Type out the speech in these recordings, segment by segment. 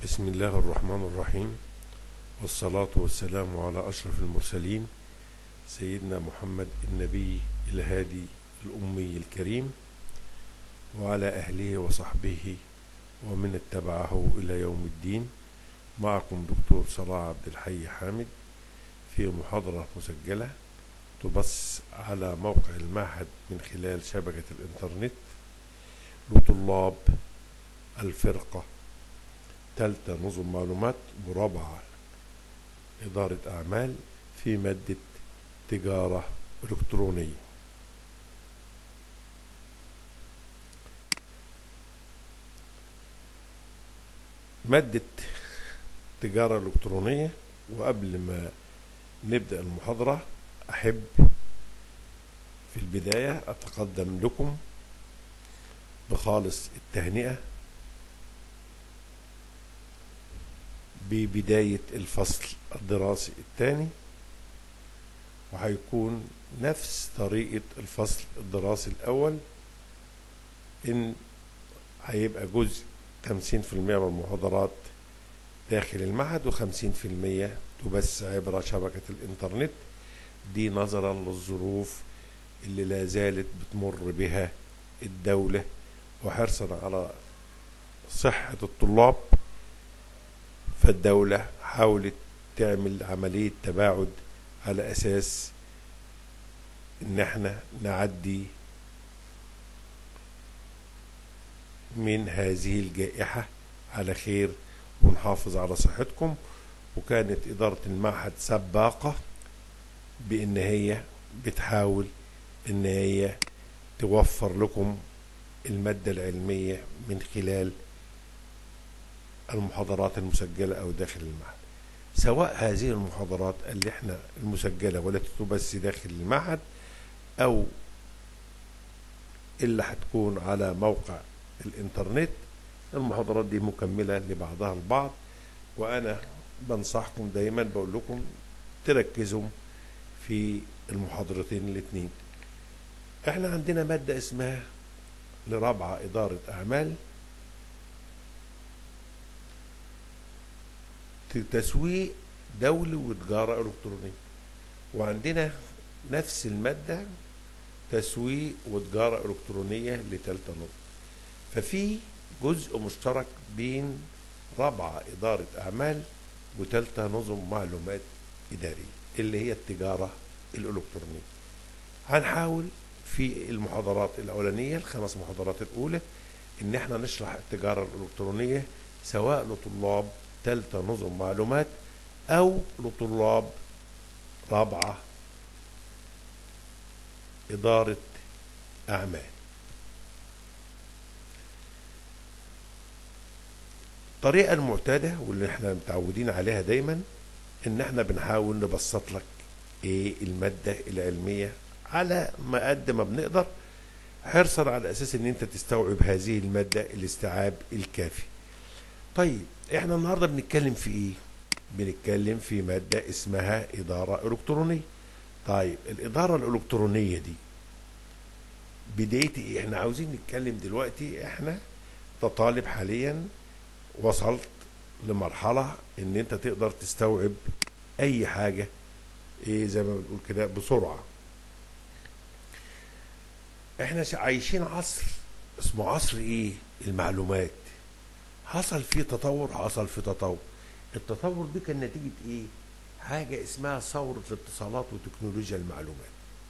بسم الله الرحمن الرحيم والصلاة والسلام على أشرف المرسلين سيدنا محمد النبي الهادي الأمي الكريم وعلى أهله وصحبه ومن اتبعه إلى يوم الدين معكم دكتور صلاح عبد الحي حامد في محاضرة مسجلة تبث على موقع المعهد من خلال شبكة الإنترنت لطلاب الفرقة تالتة نظم معلومات ورابعة إدارة أعمال في مادة تجارة إلكترونية مادة تجارة إلكترونية وقبل ما نبدأ المحاضرة أحب في البداية أتقدم لكم بخالص التهنئة ببداية الفصل الدراسي الثاني وهيكون نفس طريقة الفصل الدراسي الأول إن هيبقى جزء 50% من المحاضرات داخل المعهد وخمسين في المية تبث عبر شبكة الإنترنت دي نظرا للظروف اللي لا زالت بتمر بها الدولة وحرصا على صحة الطلاب فالدولة حاولت تعمل عملية تباعد على أساس إن احنا نعدي من هذه الجائحة على خير ونحافظ على صحتكم وكانت إدارة المعهد سباقة بإن هي بتحاول إن هي توفر لكم المادة العلمية من خلال المحاضرات المسجلة أو داخل المعهد سواء هذه المحاضرات اللي احنا المسجلة والتي تبث داخل المعهد أو اللي هتكون على موقع الإنترنت المحاضرات دي مكملة لبعضها البعض وأنا بنصحكم دايما بقول لكم تركزوا في المحاضرتين الاثنين احنا عندنا مادة اسمها لرابعة إدارة أعمال تسويق دولي وتجارة إلكترونية وعندنا نفس المادة تسويق وتجارة إلكترونية لتالتة نقطة ففي جزء مشترك بين رابعة إدارة أعمال وتالتة نظم معلومات إدارية اللي هي التجارة الإلكترونية هنحاول في المحاضرات الأولانية الخمس محاضرات الأولى إن احنا نشرح التجارة الإلكترونية سواء لطلاب تالتة نظم معلومات أو لطلاب رابعة إدارة أعمال الطريقة المعتادة واللي احنا متعودين عليها دايما ان احنا بنحاول نبسط لك ايه المادة العلمية على ما قد ما بنقدر حرصا على اساس ان انت تستوعب هذه المادة الاستيعاب الكافي طيب احنا النهاردة بنتكلم في ايه بنتكلم في مادة اسمها ادارة الكترونية طيب الادارة الالكترونية دي بداية ايه احنا عاوزين نتكلم دلوقتي احنا كطالب حاليا وصلت لمرحلة ان انت تقدر تستوعب اي حاجة ايه زي ما بنقول كده بسرعة احنا عايشين عصر اسمه عصر ايه المعلومات حصل فيه تطور حصل فيه تطور التطور دي كان نتيجة ايه حاجة اسمها ثورة الاتصالات وتكنولوجيا المعلومات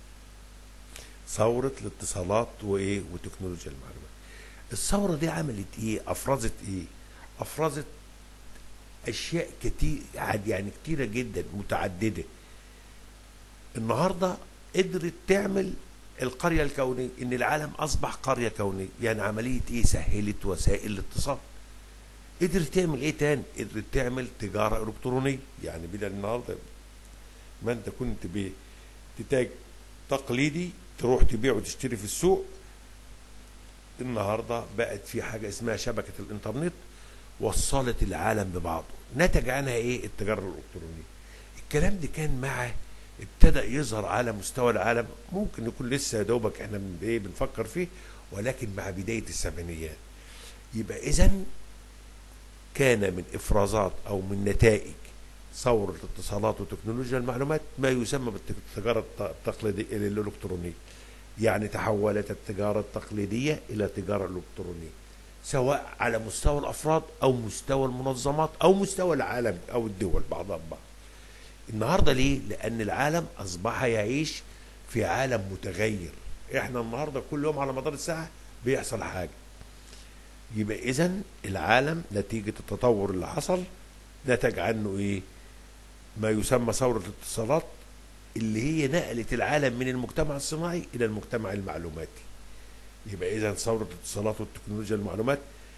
ثورة الاتصالات وايه وتكنولوجيا المعلومات الثورة دي عملت ايه افرزت ايه افرزت اشياء كتير يعني كتيره جدا متعدده النهارده قدرت تعمل القريه الكونيه ان العالم اصبح قريه كونيه يعني عمليه ايه سهلت وسائل الاتصال قدرت تعمل ايه تاني قدرت تعمل تجاره الكترونيه يعني بدل النهارده ما انت كنت بتتاج تقليدي تروح تبيع وتشتري في السوق النهارده بقت في حاجه اسمها شبكه الانترنت وصلت العالم ببعضه نتج عنها ايه التجاره الالكترونيه الكلام ده كان مع ابتدى يظهر على مستوى العالم ممكن يكون لسه يا دوبك احنا من ايه بنفكر فيه ولكن مع بدايه السبعينيات يبقى اذا كان من افرازات او من نتائج ثورة الاتصالات وتكنولوجيا المعلومات ما يسمى بالتجارة التقليدية الإلكترونية يعني تحولت التجارة التقليدية إلى تجارة إلكترونية سواء على مستوى الأفراد أو مستوى المنظمات أو مستوى العالم أو الدول بعضها البعض النهاردة ليه؟ لأن العالم أصبح يعيش في عالم متغير احنا النهاردة كل يوم على مدار الساعة بيحصل حاجة يبقى إذا العالم نتيجة التطور اللي حصل نتج عنه إيه؟ ما يسمى ثورة الاتصالات اللي هي نقلت العالم من المجتمع الصناعي إلى المجتمع المعلوماتي يبقى إذا ثورة الاتصالات والتكنولوجيا المعلومات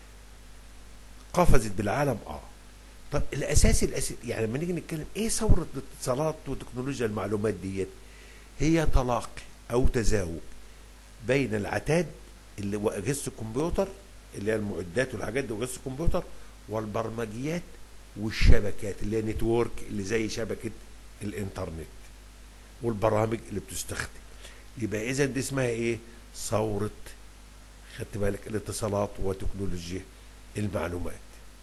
قفزت بالعالم اه طب الاساسي الاساسي يعني لما نيجي نتكلم ايه ثوره الاتصالات وتكنولوجيا المعلومات ديت هي تلاقي او تزاوج بين العتاد اللي واجهزه الكمبيوتر اللي هي المعدات والحاجات دي واجهزه الكمبيوتر والبرمجيات والشبكات اللي هي نتورك اللي زي شبكه الانترنت والبرامج اللي بتستخدم يبقى اذا دي اسمها ايه ثوره خدت بالك الاتصالات وتكنولوجيا المعلومات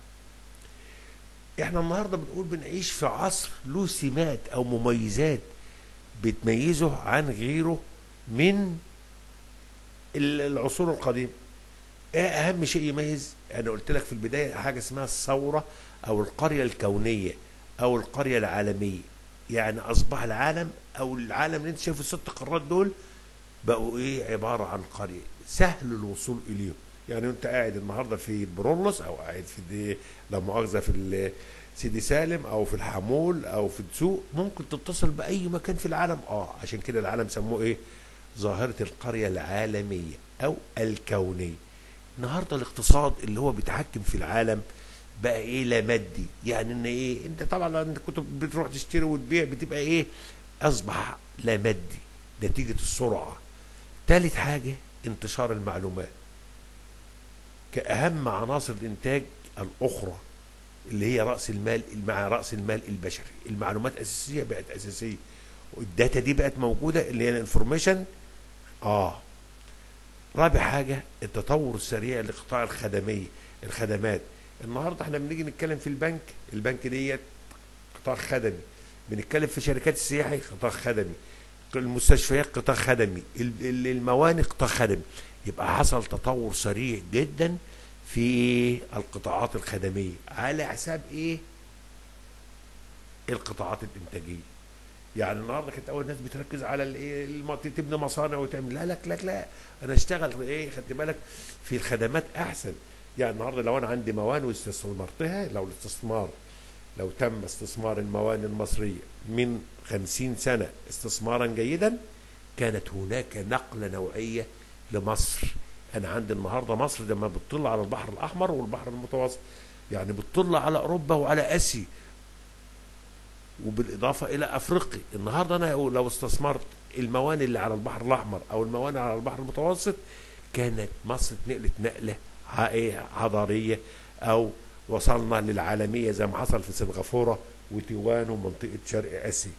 احنا النهارده بنقول بنعيش في عصر له سمات او مميزات بتميزه عن غيره من العصور القديمه ايه اهم شيء يميز انا قلت لك في البدايه حاجه اسمها الثوره او القريه الكونيه او القريه العالميه يعني اصبح العالم او العالم اللي انت شايفه الست قارات دول بقوا ايه عباره عن قريه سهل الوصول اليهم يعني انت قاعد النهارده في برولوس او قاعد في دي لا مؤاخذه في سيدي سالم او في الحمول او في السوق ممكن تتصل باي مكان في العالم اه عشان كده العالم سموه ايه ظاهره القريه العالميه او الكونيه النهارده الاقتصاد اللي هو بيتحكم في العالم بقى ايه لا مادي يعني ان ايه انت طبعا انت كنت بتروح تشتري وتبيع بتبقى ايه اصبح لا مادي نتيجه السرعه ثالث حاجه انتشار المعلومات كأهم عناصر الإنتاج الأخرى اللي هي رأس المال مع رأس المال البشري المعلومات أساسية بقت أساسية والداتا دي بقت موجودة اللي هي الانفورميشن آه رابع حاجة التطور السريع لقطاع الخدمية الخدمات النهاردة احنا بنيجي نتكلم في البنك البنك ديت قطاع خدمي بنتكلم في شركات السياحة قطاع خدمي المستشفيات قطاع خدمي الموانئ قطاع خدمي يبقى حصل تطور سريع جدا في القطاعات الخدمية على حساب ايه القطاعات الانتاجية يعني النهارده كانت اول ناس بتركز على الايه تبني مصانع وتعمل لا لا لا لا انا اشتغل ايه خدت بالك في الخدمات احسن يعني النهارده لو انا عندي موانئ واستثمرتها لو الاستثمار لو تم استثمار الموانئ المصرية من خمسين سنة استثمارا جيدا كانت هناك نقلة نوعية لمصر انا عندي النهارده مصر لما بتطل على البحر الاحمر والبحر المتوسط يعني بتطل على اوروبا وعلى اسيا وبالاضافه الى افريقيا النهارده انا لو استثمرت الموانئ اللي على البحر الاحمر او الموانئ على البحر المتوسط كانت مصر اتنقلت نقله حضاريه او وصلنا للعالميه زي ما حصل في سنغافوره وتيوان ومنطقه شرق اسيا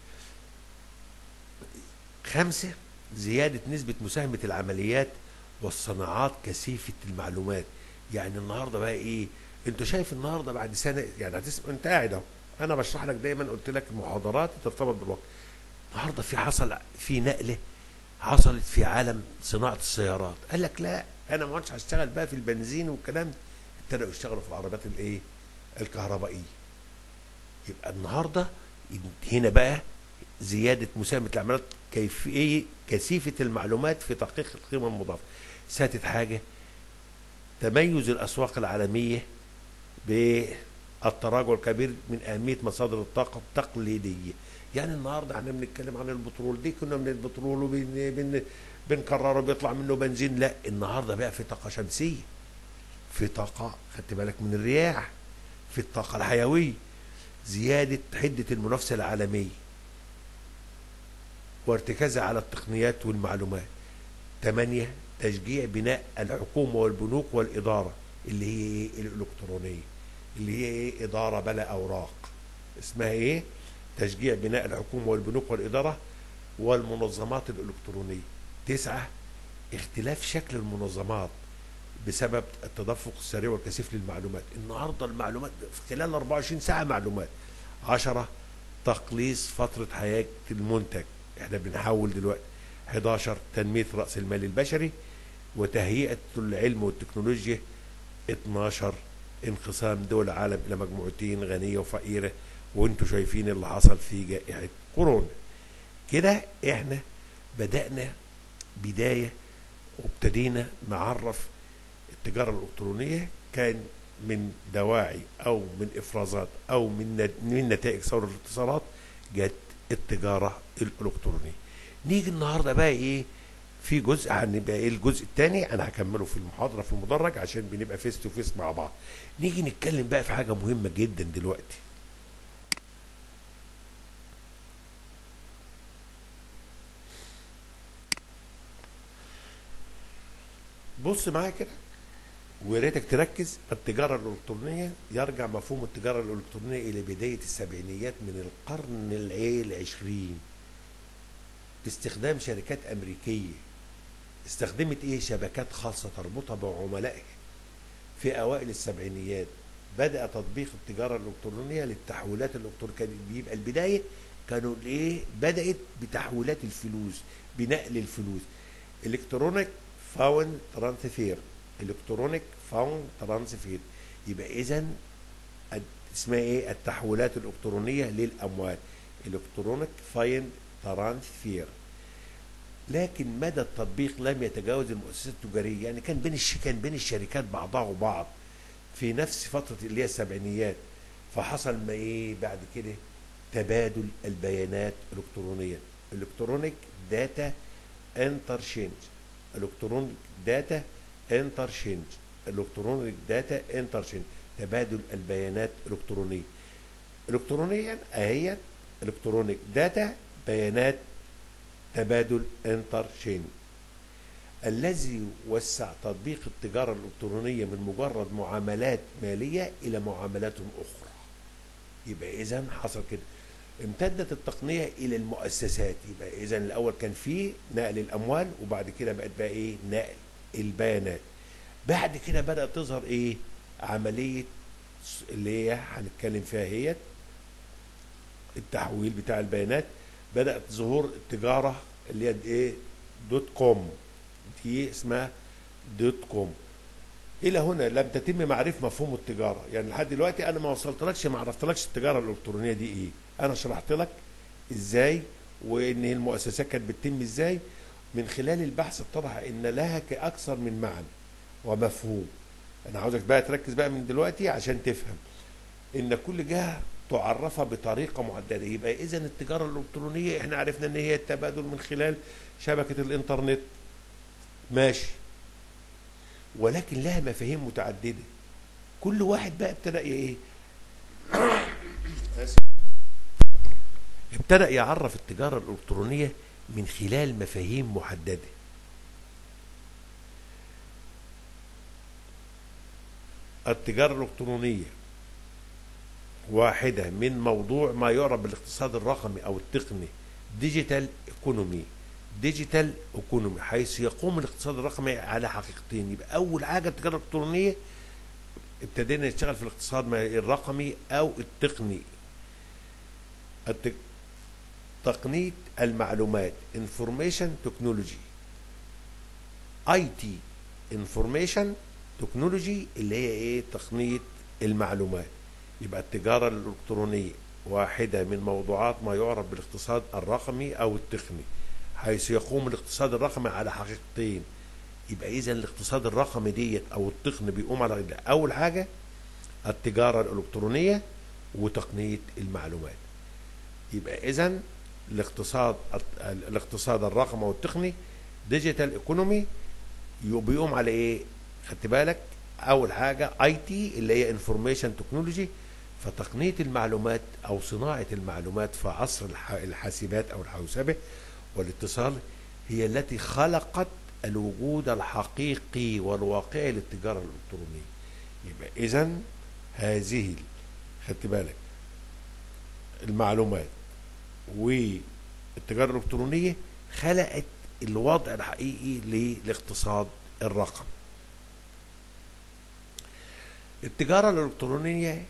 خمسه زياده نسبه مساهمه العمليات والصناعات كثيفه المعلومات يعني النهارده بقى ايه انت شايف النهارده بعد سنه يعني هتسمع انت قاعد اهو انا بشرح لك دايما قلت لك المحاضرات ترتبط بالوقت النهارده في حصل في نقله حصلت في عالم صناعه السيارات قال لك لا انا ما عادش هشتغل بقى في البنزين والكلام ده ابتدوا يشتغلوا في العربيات الايه الكهربائيه يبقى النهارده هنا بقى زياده مساهمه العمليات كيفيه كثيفه المعلومات في تحقيق القيمه المضافه سادس حاجه تميز الاسواق العالميه بالتراجع الكبير من اهميه مصادر الطاقه التقليديه يعني النهارده احنا بنتكلم عن البترول دي كنا من البترول وبن بنكرره بيطلع منه بنزين لا النهارده بقى في طاقه شمسيه في طاقه خدت بالك من الرياح في الطاقه الحيويه زياده حده المنافسه العالميه وارتكازها على التقنيات والمعلومات ثمانية تشجيع بناء الحكومة والبنوك والإدارة اللي هي إيه الإلكترونية اللي هي إيه إدارة بلا أوراق اسمها إيه تشجيع بناء الحكومة والبنوك والإدارة والمنظمات الإلكترونية تسعة اختلاف شكل المنظمات بسبب التدفق السريع والكثيف للمعلومات النهارده المعلومات في خلال 24 ساعه معلومات 10 تقليص فتره حياه المنتج احنا بنحاول دلوقتي 11 تنميه راس المال البشري وتهيئه العلم والتكنولوجيا 12 انقسام دول العالم الى مجموعتين غنيه وفقيره وانتم شايفين اللي حصل في جائحه كورونا كده احنا بدانا بدايه وابتدينا نعرف التجاره الالكترونيه كان من دواعي او من افرازات او من نت- من نتائج ثوره الاتصالات جت التجاره الالكترونيه نيجي النهارده بقى ايه في جزء هنبقى ايه الجزء الثاني انا هكمله في المحاضره في المدرج عشان بنبقى فيس تو فيس مع بعض نيجي نتكلم بقى في حاجه مهمه جدا دلوقتي بص معايا كده ويا ريتك تركز التجاره الالكترونيه يرجع مفهوم التجاره الالكترونيه الى بدايه السبعينيات من القرن العي- العشرين باستخدام شركات امريكيه استخدمت ايه شبكات خاصه تربطها بعملائها في اوائل السبعينيات بدا تطبيق التجاره الالكترونيه للتحويلات الالكترونيه كان بيبقى البدايه كانوا ايه بدات بتحويلات الفلوس بنقل الفلوس الكترونيك فاوند ترانسفير الكترونيك فاوند ترانسفير يبقى اذا اسمها ايه التحويلات الالكترونيه للاموال الكترونيك فايند ترانسفير لكن مدى التطبيق لم يتجاوز المؤسسات التجاريه يعني كان بين الش... كان بين الشركات بعضها وبعض في نفس فتره اللي هي السبعينيات فحصل ما ايه بعد كده تبادل البيانات الكترونيا الكترونيك داتا انترشينج الكترونيك داتا انترشينج الكترونيك داتا انترشينج تبادل البيانات الكترونيه الكترونيا اهي الكترونيك داتا بيانات تبادل انترشينج الذي وسع تطبيق التجارة الإلكترونية من مجرد معاملات مالية إلى معاملات أخرى يبقى إذا حصل كده امتدت التقنية إلى المؤسسات يبقى إذا الأول كان في نقل الأموال وبعد كده بقت بقى إيه نقل البيانات بعد كده بدأت تظهر إيه عملية اللي هي هنتكلم فيها هي التحويل بتاع البيانات بدأت ظهور التجارة اللي هي ايه دوت كوم دي اسمها دوت كوم الى هنا لم تتم معرفه مفهوم التجاره يعني لحد دلوقتي انا ما وصلتلكش ما عرفتلكش التجاره الالكترونيه دي ايه انا شرحت لك ازاي وان المؤسسات كانت بتتم ازاي من خلال البحث اتضح ان لها اكثر من معنى ومفهوم انا عاوزك بقى تركز بقى من دلوقتي عشان تفهم ان كل جهه تعرفها بطريقه محدده يبقى اذا التجاره الالكترونيه احنا عرفنا ان هي التبادل من خلال شبكه الانترنت ماشي ولكن لها مفاهيم متعدده كل واحد بقى ابتدى ايه ابتدى يعرف التجاره الالكترونيه من خلال مفاهيم محدده التجاره الالكترونيه واحدة من موضوع ما يعرف بالاقتصاد الرقمي أو التقني ديجيتال ايكونومي ديجيتال ايكونومي حيث يقوم الاقتصاد الرقمي على حقيقتين يبقى أول حاجة التجارة الإلكترونية ابتدينا نشتغل في الاقتصاد الرقمي أو التقني التك... تقنية المعلومات انفورميشن تكنولوجي اي تي انفورميشن تكنولوجي اللي هي ايه تقنية المعلومات يبقى التجارة الإلكترونية واحدة من موضوعات ما يعرف بالاقتصاد الرقمي أو التقني حيث يقوم الاقتصاد الرقمي على حقيقتين يبقى إذا الاقتصاد الرقمي ديت أو التقني بيقوم على أول حاجة التجارة الإلكترونية وتقنية المعلومات يبقى إذا الاقتصاد الاقتصاد الرقمي والتقني ديجيتال ايكونومي بيقوم على ايه؟ خدت بالك؟ اول حاجه اي تي اللي هي انفورميشن تكنولوجي فتقنيه المعلومات او صناعه المعلومات في عصر الحاسبات او الحوسبه والاتصال هي التي خلقت الوجود الحقيقي والواقعي للتجاره الالكترونيه يبقى اذا هذه خدت بالك المعلومات والتجاره الالكترونيه خلقت الوضع الحقيقي للاقتصاد الرقمي التجارة الإلكترونية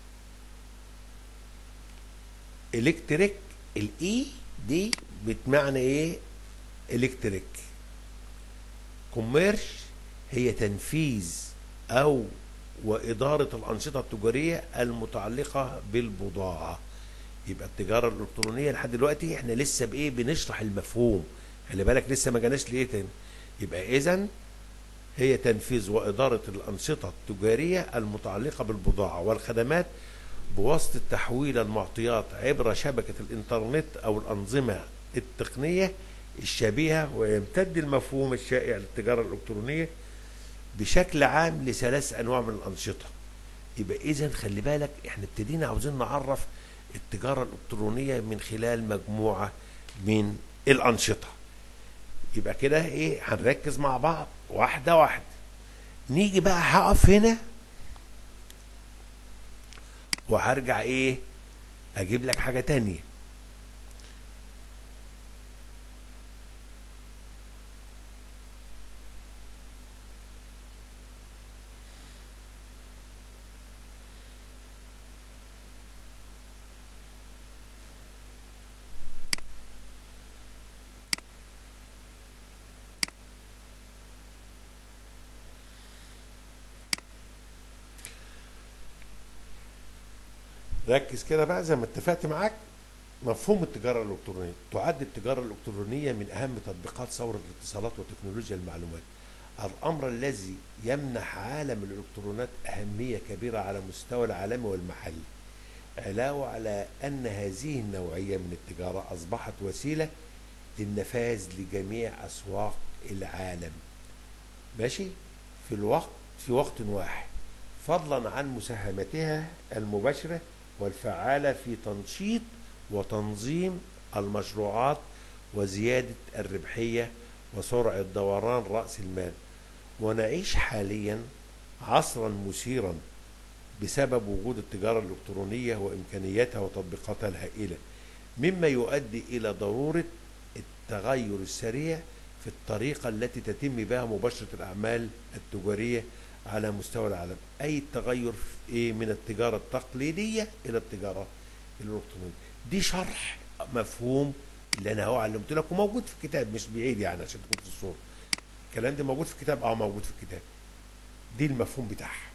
إلكتريك الإي دي بمعنى إيه؟ إلكتريك كوميرش هي تنفيذ أو وإدارة الأنشطة التجارية المتعلقة بالبضاعة يبقى التجارة الإلكترونية لحد دلوقتي احنا لسه بإيه بنشرح المفهوم خلي بالك لسه ما جاناش لإيه تاني يبقى إذا هي تنفيذ وإدارة الأنشطة التجارية المتعلقة بالبضاعة والخدمات بواسطة تحويل المعطيات عبر شبكة الإنترنت أو الأنظمة التقنية الشبيهة ويمتد المفهوم الشائع للتجارة الإلكترونية بشكل عام لثلاث أنواع من الأنشطة يبقى إذا خلي بالك إحنا ابتدينا عاوزين نعرف التجارة الإلكترونية من خلال مجموعة من الأنشطة يبقى كده إيه هنركز مع بعض واحدة واحدة نيجي بقى هقف هنا وهرجع إيه أجيب لك حاجة تانية ركز كده بقى زي ما اتفقت معاك مفهوم التجارة الإلكترونية تعد التجارة الإلكترونية من أهم تطبيقات ثورة الاتصالات وتكنولوجيا المعلومات الأمر الذي يمنح عالم الإلكترونات أهمية كبيرة على مستوى العالمي والمحلي علاوة على أن هذه النوعية من التجارة أصبحت وسيلة للنفاذ لجميع أسواق العالم ماشي في الوقت في وقت واحد فضلا عن مساهمتها المباشرة والفعالة في تنشيط وتنظيم المشروعات وزيادة الربحية وسرعة دوران رأس المال ونعيش حاليا عصرا مثيرا بسبب وجود التجارة الإلكترونية وإمكانياتها وتطبيقاتها الهائلة مما يؤدي إلى ضرورة التغير السريع في الطريقة التي تتم بها مباشرة الأعمال التجارية على مستوى العالم أي التغير في إيه من التجارة التقليدية إلى التجارة الإلكترونية دي شرح مفهوم اللي أنا هو علمت لك وموجود في الكتاب مش بعيد يعني عشان تكون في الصورة الكلام ده موجود في الكتاب اه موجود في الكتاب دي المفهوم بتاعها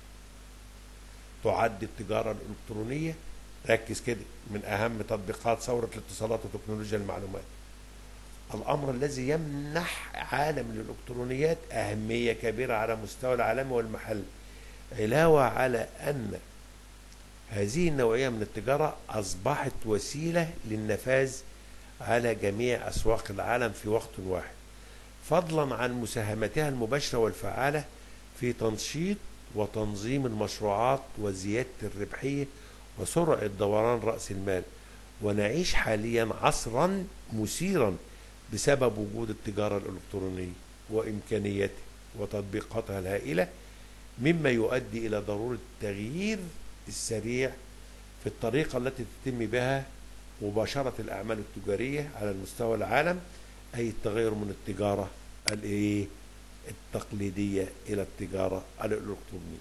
تعد التجارة الإلكترونية ركز كده من أهم تطبيقات ثورة الاتصالات وتكنولوجيا المعلومات الأمر الذي يمنح عالم الإلكترونيات أهمية كبيرة على مستوى العالم والمحل علاوة على أن هذه النوعية من التجارة أصبحت وسيلة للنفاذ على جميع أسواق العالم في وقت واحد فضلا عن مساهمتها المباشرة والفعالة في تنشيط وتنظيم المشروعات وزيادة الربحية وسرعة دوران رأس المال ونعيش حاليا عصرا مثيرا بسبب وجود التجارة الإلكترونية وإمكانياتها وتطبيقاتها الهائلة مما يؤدي إلى ضرورة التغيير السريع في الطريقة التي تتم بها مباشرة الأعمال التجارية على المستوى العالم أي التغير من التجارة الإيه التقليدية إلى التجارة الإلكترونية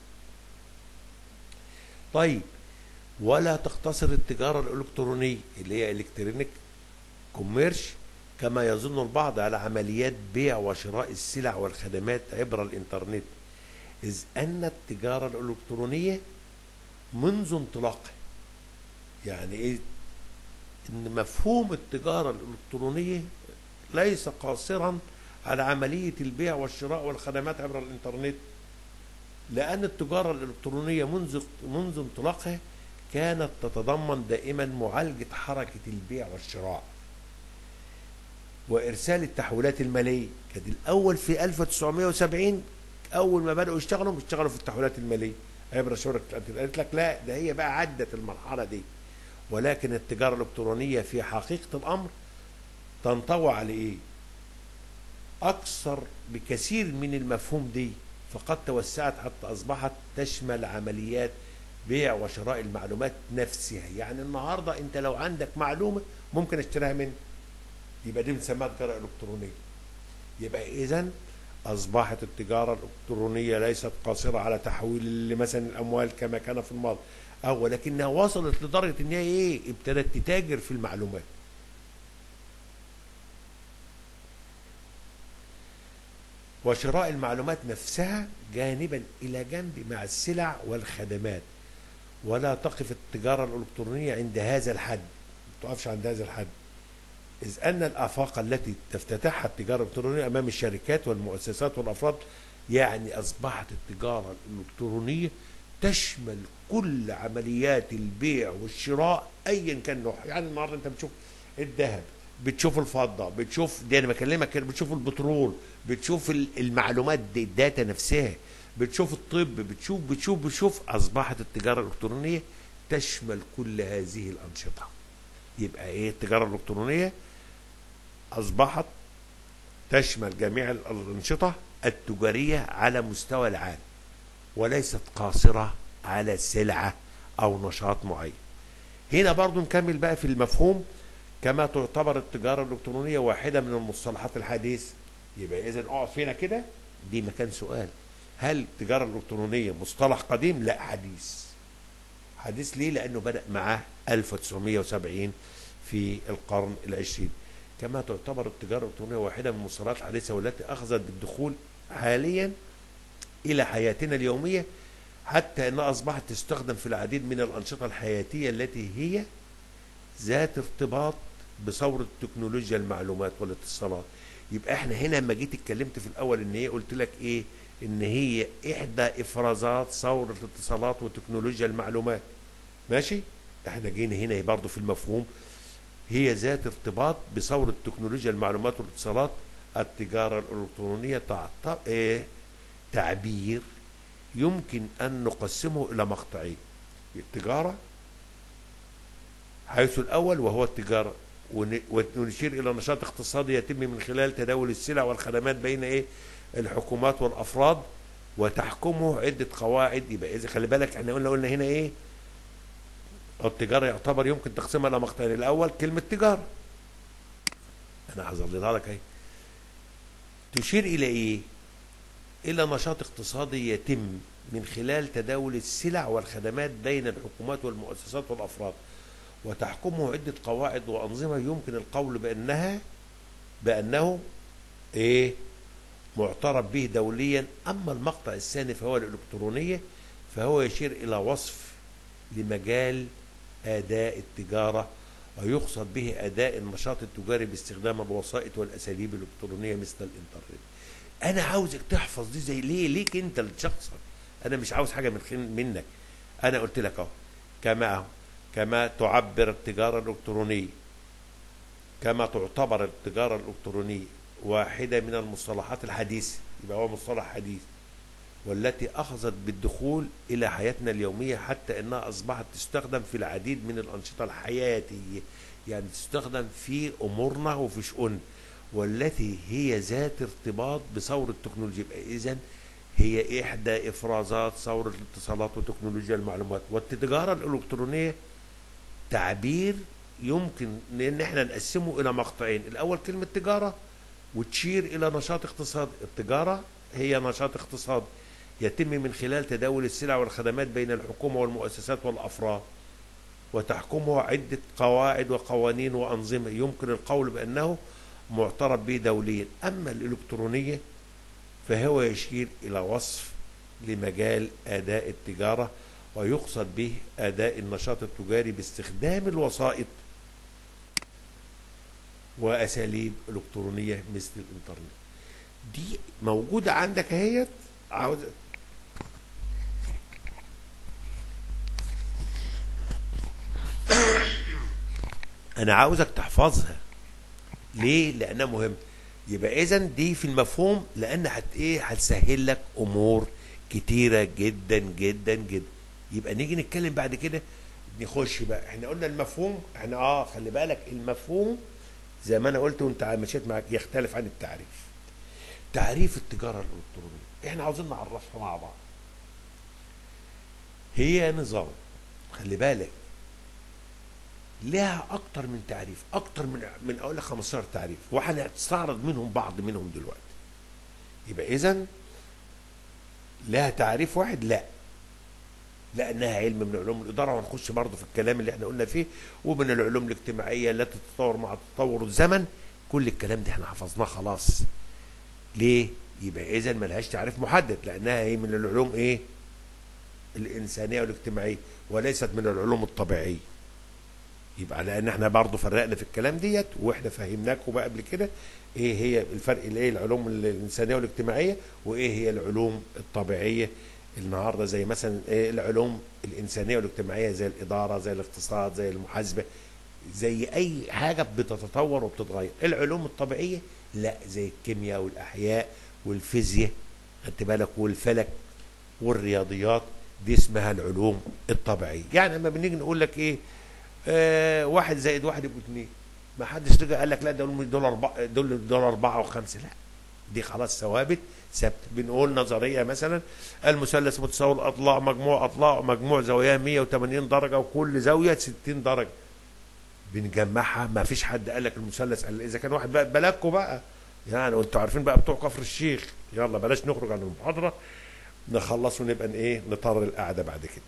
طيب ولا تقتصر التجارة الإلكترونية اللي هي إلكترونيك كوميرش كما يظن البعض على عمليات بيع وشراء السلع والخدمات عبر الإنترنت إذ أن التجارة الإلكترونية منذ انطلاقها يعني إيه إن مفهوم التجارة الإلكترونية ليس قاصرا على عملية البيع والشراء والخدمات عبر الإنترنت لأن التجارة الإلكترونية منذ منذ انطلاقها كانت تتضمن دائما معالجة حركة البيع والشراء وإرسال التحويلات المالية كانت الأول في 1970 أول ما بدأوا يشتغلوا بيشتغلوا في التحويلات المالية عبر شركة الانترنت قالت لك لا ده هي بقى عدت المرحلة دي ولكن التجارة الإلكترونية في حقيقة الأمر تنطوي على إيه؟ أكثر بكثير من المفهوم دي فقد توسعت حتى أصبحت تشمل عمليات بيع وشراء المعلومات نفسها يعني النهاردة أنت لو عندك معلومة ممكن اشتريها منك يبقى دي بنسميها تجارة إلكترونية يبقى إذا أصبحت التجارة الإلكترونية ليست قاصرة على تحويل مثلا الأموال كما كان في الماضي أو ولكنها وصلت لدرجة إن هي إيه ابتدت تتاجر في المعلومات وشراء المعلومات نفسها جانبا إلى جنب مع السلع والخدمات ولا تقف التجارة الإلكترونية عند هذا الحد ما تقفش عند هذا الحد إذ أن الآفاق التي تفتتحها التجارة الإلكترونية أمام الشركات والمؤسسات والأفراد يعني أصبحت التجارة الإلكترونية تشمل كل عمليات البيع والشراء أيا كان نوعها يعني النهاردة أنت بتشوف الذهب بتشوف الفضة بتشوف دي أنا بكلمك كده، بتشوف البترول بتشوف ال- المعلومات دي الداتا نفسها بتشوف الطب بتشوف بتشوف بتشوف أصبحت التجارة الإلكترونية تشمل كل هذه الأنشطة يبقى إيه التجارة الإلكترونية أصبحت تشمل جميع ال- الأنشطة التجارية على مستوى العالم وليست قاصرة على سلعة أو نشاط معين هنا برضو نكمل بقى في المفهوم كما تعتبر التجارة الإلكترونية واحدة من المصطلحات الحديثة يبقى إذا اقعد فينا كده دي مكان سؤال هل التجارة الإلكترونية مصطلح قديم؟ لا حديث حديث ليه؟ لأنه بدأ معاه 1970 في القرن العشرين كما تعتبر التجارة الإلكترونية واحدة من المصطلحات الحديثة والتي أخذت بالدخول حاليا إلى حياتنا اليومية حتى أنها أصبحت تستخدم في العديد من الأنشطة الحياتية التي هي ذات ارتباط بثورة تكنولوجيا المعلومات والاتصالات يبقى احنا هنا لما جيت اتكلمت في الاول ان هي قلت لك ايه ان هي احدى افرازات ثورة الاتصالات وتكنولوجيا المعلومات ماشي احنا جينا هنا برضو في المفهوم هي ذات ارتباط بثورة تكنولوجيا المعلومات والاتصالات التجارة الإلكترونية تعت... إيه؟ تعبير يمكن أن نقسمه إلى مقطعين التجارة حيث الأول وهو التجارة ون- ونشير إلى نشاط اقتصادي يتم من خلال تداول السلع والخدمات بين إيه الحكومات والأفراد وتحكمه عدة قواعد يبقى إذا خلي بالك احنا قلنا قلنا هنا إيه التجارة يعتبر يمكن تقسيمها إلى مقطعين الأول كلمة تجارة أنا هظللها لك أهي تشير إلى إيه؟ إلى نشاط اقتصادي يتم من خلال تداول السلع والخدمات بين الحكومات والمؤسسات والأفراد وتحكمه عدة قواعد وأنظمة يمكن القول بأنها بأنه إيه معترف به دوليا أما المقطع الثاني فهو الإلكترونية فهو يشير إلى وصف لمجال أداء التجارة ويقصد به أداء النشاط التجاري باستخدام الوسائط والأساليب الإلكترونية مثل الإنترنت أنا عاوزك تحفظ دي زي ليه ليك أنت لشخصك أنا مش عاوز حاجة من خين- منك أنا قلت لك أهو كما أهو كما تعبر التجارة الإلكترونية كما تعتبر التجارة الإلكترونية واحدة من المصطلحات الحديثة يبقى هو مصطلح حديث والتي أخذت بالدخول إلى حياتنا اليومية حتى أنها أصبحت تستخدم في العديد من الأنشطة الحياتية يعني تستخدم في أمورنا وفي شؤون والتي هي ذات ارتباط بثورة التكنولوجيا إذا هي إحدى إفرازات ثورة الاتصالات وتكنولوجيا المعلومات والتجارة الإلكترونية تعبير يمكن ان احنا نقسمه الى مقطعين الاول كلمه تجاره وتشير الى نشاط اقتصادي التجاره هي نشاط اقتصادي يتم من خلال تداول السلع والخدمات بين الحكومه والمؤسسات والافراد وتحكمه عده قواعد وقوانين وانظمه يمكن القول بانه معترف به دوليا اما الالكترونيه فهو يشير الى وصف لمجال اداء التجاره ويقصد به اداء النشاط التجاري باستخدام الوسائط واساليب الكترونيه مثل الانترنت دي موجوده عندك اهيت عاوز انا عاوزك تحفظها ليه لانها مهم يبقى اذا دي في المفهوم لان هت ايه هتسهل لك امور كتيره جدا جدا جدا يبقى نيجي نتكلم بعد كده نخش بقى احنا قلنا المفهوم احنا اه خلي بالك المفهوم زي ما انا قلت وانت مشيت معاك يختلف عن التعريف تعريف التجاره الالكترونيه احنا عاوزين نعرفها مع بعض هي نظام خلي بالك لها اكتر من تعريف اكتر من من اقول لك 15 تعريف وهنستعرض منهم بعض منهم دلوقتي يبقى اذا لها تعريف واحد لا لانها علم من علوم الاداره وهنخش برضه في الكلام اللي احنا قلنا فيه ومن العلوم الاجتماعيه التي تتطور مع تطور الزمن كل الكلام ده احنا حفظناه خلاص ليه يبقى اذا ملهاش تعريف محدد لانها هي من العلوم ايه الانسانيه والاجتماعيه وليست من العلوم الطبيعيه يبقى لان احنا برضه فرقنا في الكلام ديت واحنا فهمناكم بقى قبل كده ايه هي الفرق الايه العلوم الانسانيه والاجتماعيه وايه هي العلوم الطبيعيه النهارده زي مثلا ايه العلوم الانسانيه والاجتماعيه زي الاداره زي الاقتصاد زي المحاسبه زي اي حاجه بتتطور وبتتغير العلوم الطبيعيه لا زي الكيمياء والاحياء والفيزياء خدت بالك والفلك والرياضيات دي اسمها العلوم الطبيعيه يعني لما بنيجي نقول لك ايه آه واحد زائد واحد يبقوا اثنين ما حدش رجع قال لك لا دول دول اربعه دول دول اربعه وخمسه لا دي خلاص ثوابت ثابته بنقول نظريه مثلا المثلث متساوي الاضلاع مجموع اضلاع مجموع زواياه 180 درجه وكل زاويه 60 درجه بنجمعها ما فيش حد قال لك المثلث قال اذا كان واحد بقى بلاكوا بقى يعني وانتوا عارفين بقى بتوع كفر الشيخ يلا بلاش نخرج عن المحاضره نخلص ونبقى ايه نطر القعده بعد كده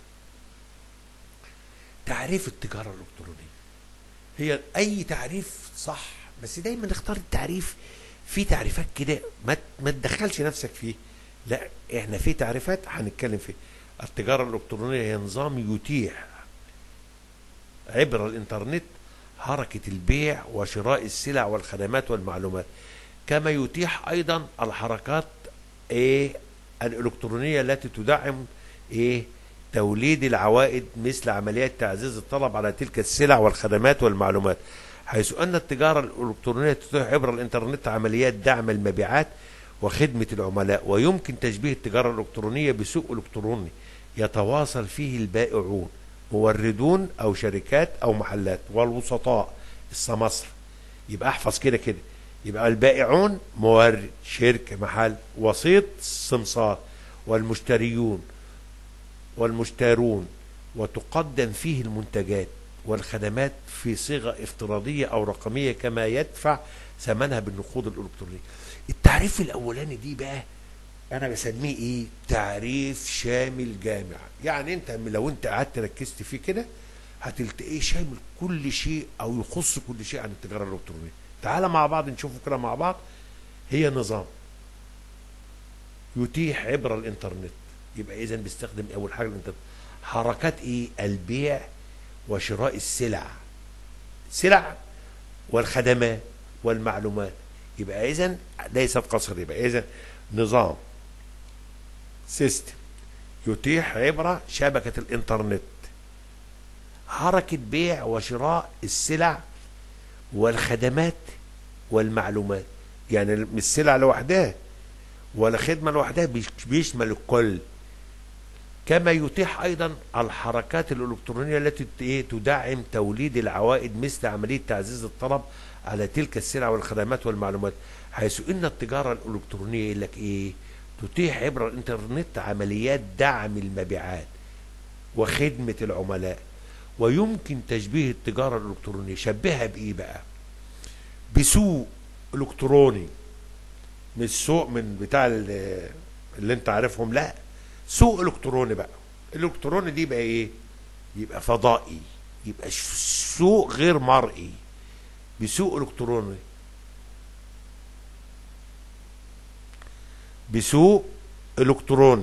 تعريف التجاره الالكترونيه هي اي تعريف صح بس دايما نختار التعريف في تعريفات كده ما ما تدخلش نفسك فيه لا احنا في تعريفات هنتكلم فيه التجاره الالكترونيه هي نظام يتيح عبر الانترنت حركه البيع وشراء السلع والخدمات والمعلومات كما يتيح ايضا الحركات ايه الالكترونيه التي تدعم ايه توليد العوائد مثل عمليات تعزيز الطلب على تلك السلع والخدمات والمعلومات حيث أن التجارة الإلكترونية تتيح عبر الإنترنت عمليات دعم المبيعات وخدمة العملاء ويمكن تشبيه التجارة الإلكترونية بسوق إلكتروني يتواصل فيه البائعون موردون أو شركات أو محلات والوسطاء السمسر يبقى احفظ كده كده يبقى البائعون مورد شركة محل وسيط سمسار والمشتريون والمشترون وتقدم فيه المنتجات والخدمات في صيغة افتراضية أو رقمية كما يدفع ثمنها بالنقود الإلكترونية التعريف الأولاني دي بقى أنا بسميه إيه تعريف شامل جامع يعني أنت لو أنت قعدت ركزت فيه كده هتلتقيه شامل كل شيء أو يخص كل شيء عن التجارة الإلكترونية تعال مع بعض نشوفه كده مع بعض هي نظام يتيح عبر الإنترنت يبقى إذا بيستخدم أول حاجة الإنترنت حركات إيه البيع وشراء السلع سلع والخدمات والمعلومات يبقى اذا ليست قصر يبقى اذا نظام سيستم يتيح عبر شبكة الانترنت حركة بيع وشراء السلع والخدمات والمعلومات يعني مش السلع لوحدها ولا خدمة لوحدها بيشمل الكل كما يتيح ايضا الحركات الالكترونيه التي تدعم توليد العوائد مثل عمليه تعزيز الطلب على تلك السلع والخدمات والمعلومات حيث ان التجاره الالكترونيه يقول لك ايه تتيح عبر الانترنت عمليات دعم المبيعات وخدمه العملاء ويمكن تشبيه التجاره الالكترونيه شبهها بايه بقى بسوق الكتروني مش سوق من بتاع اللي انت عارفهم لا سوق الكتروني بقى الالكتروني دي يبقى ايه يبقى فضائي يبقى سوق غير مرئي بسوق الكتروني بسوق الكتروني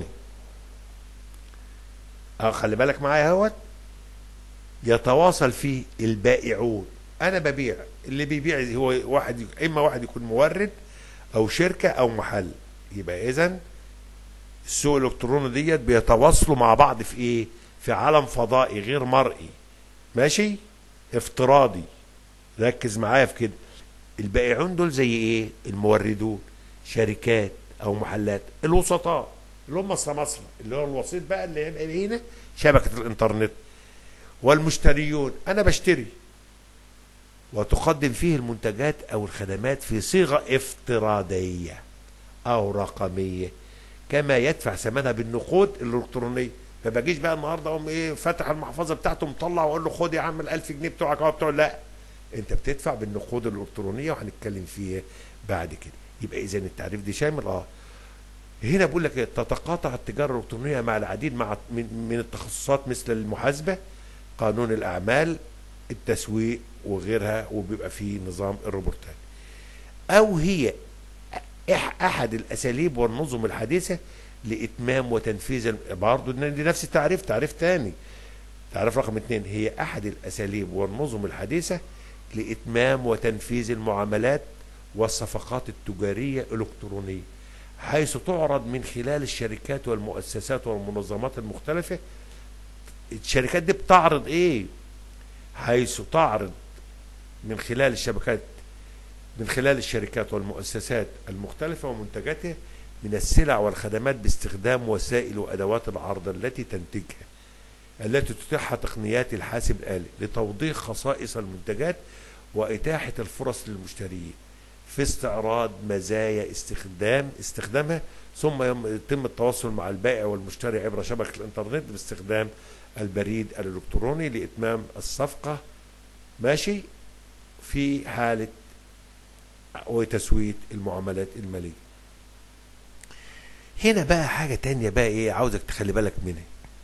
اه خلي بالك معايا اهوت يتواصل فيه البائعون انا ببيع اللي بيبيع هو واحد اما واحد يكون مورد او شركه او محل يبقى اذا السوق الالكتروني ديت بيتواصلوا مع بعض في ايه في عالم فضائي غير مرئي ماشي افتراضي ركز معايا في كده البائعون دول زي ايه الموردون شركات او محلات الوسطاء اللي هم السماسرة اللي هو الوسيط بقى اللي هيبقى هنا شبكة الانترنت والمشتريون انا بشتري وتقدم فيه المنتجات او الخدمات في صيغة افتراضية او رقمية كما يدفع ثمنها بالنقود الالكترونيه ما باجيش بقى النهارده اقوم ايه فاتح المحفظه بتاعته مطلع واقول له خد يا عم ال 1000 جنيه بتوعك اهو بتوع لا انت بتدفع بالنقود الالكترونيه وهنتكلم فيها بعد كده يبقى اذا التعريف دي شامل اه هنا بقول لك إيه؟ تتقاطع التجاره الالكترونيه مع العديد مع من من التخصصات مثل المحاسبه قانون الاعمال التسويق وغيرها وبيبقى فيه نظام الروبورتات او هي إح- احد الاساليب والنظم الحديثه لاتمام وتنفيذ الم- برضه دي نفس التعريف تعريف تاني تعريف رقم اثنين هي احد الاساليب والنظم الحديثه لاتمام وتنفيذ المعاملات والصفقات التجاريه الالكترونيه حيث تعرض من خلال الشركات والمؤسسات والمنظمات المختلفه الشركات دي بتعرض ايه حيث تعرض من خلال الشبكات من خلال الشركات والمؤسسات المختلفة ومنتجاتها من السلع والخدمات باستخدام وسائل وأدوات العرض التي تنتجها التي تتيحها تقنيات الحاسب الآلي لتوضيح خصائص المنتجات وإتاحة الفرص للمشترين في استعراض مزايا استخدام استخدامها ثم يم- يتم التواصل مع البائع والمشتري عبر شبكة الإنترنت باستخدام البريد الإلكتروني لإتمام الصفقة ماشي في حالة وتسوية المعاملات المالية هنا بقى حاجة تانية بقى ايه عاوزك تخلي بالك منها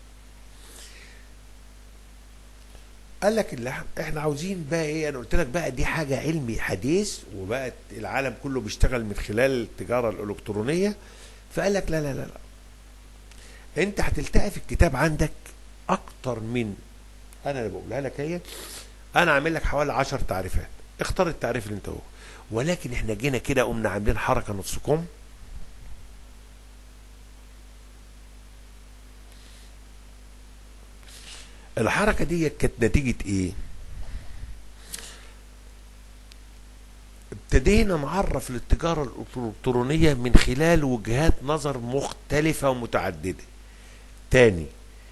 قال لك اللي إح- احنا عاوزين بقى ايه انا قلت لك بقى دي حاجة علمي حديث وبقت العالم كله بيشتغل من خلال التجارة الالكترونية فقال لك لا لا لا لا انت هتلتقي في الكتاب عندك اكتر من انا اللي بقولها لك هي انا عامل لك حوالي 10 تعريفات اختار التعريف اللي انت هو ولكن احنا جينا كده قمنا عاملين حركه نص كم الحركه دي كانت نتيجه ايه ابتدينا نعرف التجاره الالكترونيه من خلال وجهات نظر مختلفه ومتعدده تاني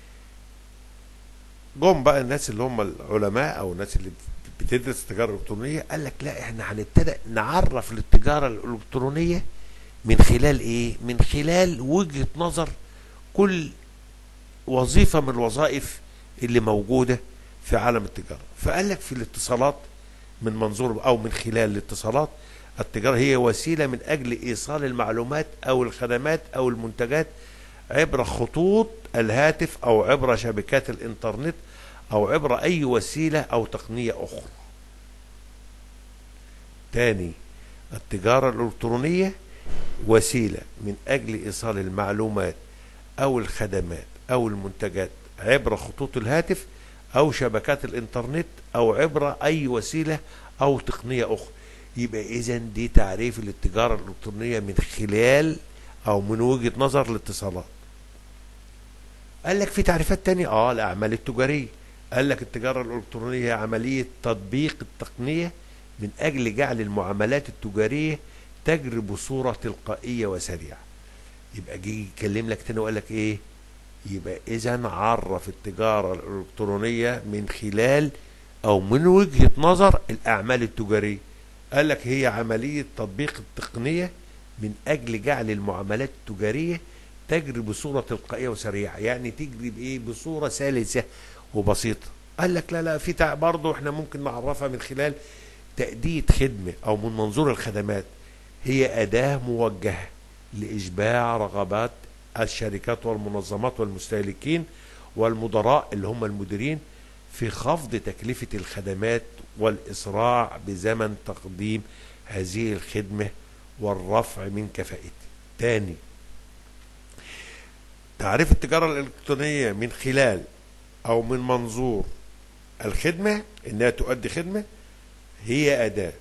جم بقى الناس اللي هم العلماء او الناس اللي بتدرس التجاره الالكترونيه قال لك لا احنا هنبتدى نعرف التجاره الالكترونيه من خلال ايه؟ من خلال وجهه نظر كل وظيفه من الوظائف اللي موجوده في عالم التجاره فقال لك في الاتصالات من منظور او من خلال الاتصالات التجاره هي وسيله من اجل ايصال المعلومات او الخدمات او المنتجات عبر خطوط الهاتف او عبر شبكات الانترنت او عبر اي وسيله او تقنيه اخرى تاني التجاره الالكترونيه وسيله من اجل ايصال المعلومات او الخدمات او المنتجات عبر خطوط الهاتف او شبكات الانترنت او عبر اي وسيله او تقنيه اخرى يبقى اذا دي تعريف للتجاره الالكترونيه من خلال او من وجهه نظر الاتصالات قال لك في تعريفات تانية اه الاعمال التجاريه قال لك التجاره الالكترونيه هي عمليه تطبيق التقنيه من اجل جعل المعاملات التجاريه تجري بصوره تلقائيه وسريعه يبقى جه يكلم لك تاني وقال لك ايه يبقى اذا عرف التجاره الالكترونيه من خلال او من وجهه نظر الاعمال التجاريه قال لك هي عمليه تطبيق التقنيه من اجل جعل المعاملات التجاريه تجري بصوره تلقائيه وسريعه يعني تجري بايه بصوره سلسه وبسيطه قال لك لا لا في تع- برضه احنا ممكن نعرفها من خلال تأدية خدمة أو من منظور الخدمات هي أداة موجهة لإشباع رغبات الشركات والمنظمات والمستهلكين والمدراء اللي هم المديرين في خفض تكلفة الخدمات والإسراع بزمن تقديم هذه الخدمة والرفع من كفاءتها تاني تعريف التجارة الإلكترونية من خلال أو من منظور الخدمة إنها تؤدي خدمة هي أداة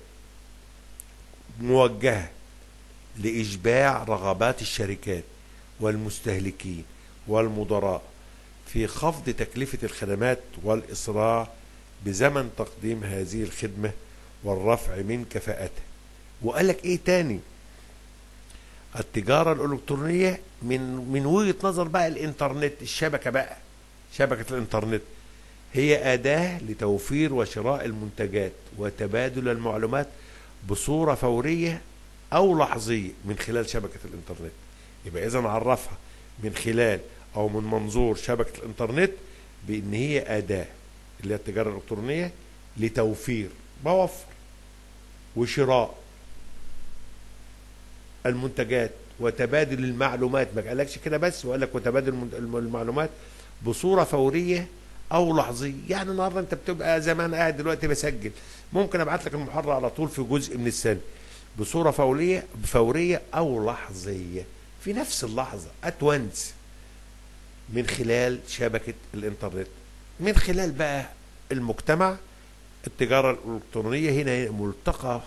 موجهة لإشباع رغبات الشركات والمستهلكين والمدراء في خفض تكلفة الخدمات والإسراع بزمن تقديم هذه الخدمة والرفع من كفاءتها وقال لك إيه تاني التجارة الإلكترونية من من وجهة نظر بقى الإنترنت الشبكة بقى شبكة الإنترنت هي أداة لتوفير وشراء المنتجات وتبادل المعلومات بصورة فورية أو لحظية من خلال شبكة الإنترنت يبقى إذا عرفها من خلال أو من منظور شبكة الإنترنت بإن هي أداة اللي هي التجارة الإلكترونية لتوفير بوفر وشراء المنتجات وتبادل المعلومات ما قالكش كده بس وقال لك وتبادل الم- المعلومات بصوره فوريه او لحظيه يعني النهارده انت بتبقى زي ما انا قاعد دلوقتي بسجل ممكن ابعت لك المحاضره على طول في جزء من السنه بصوره فوريه فوريه او لحظيه في نفس اللحظه اتونس من خلال شبكه الانترنت من خلال بقى المجتمع التجاره الالكترونيه هنا ملتقى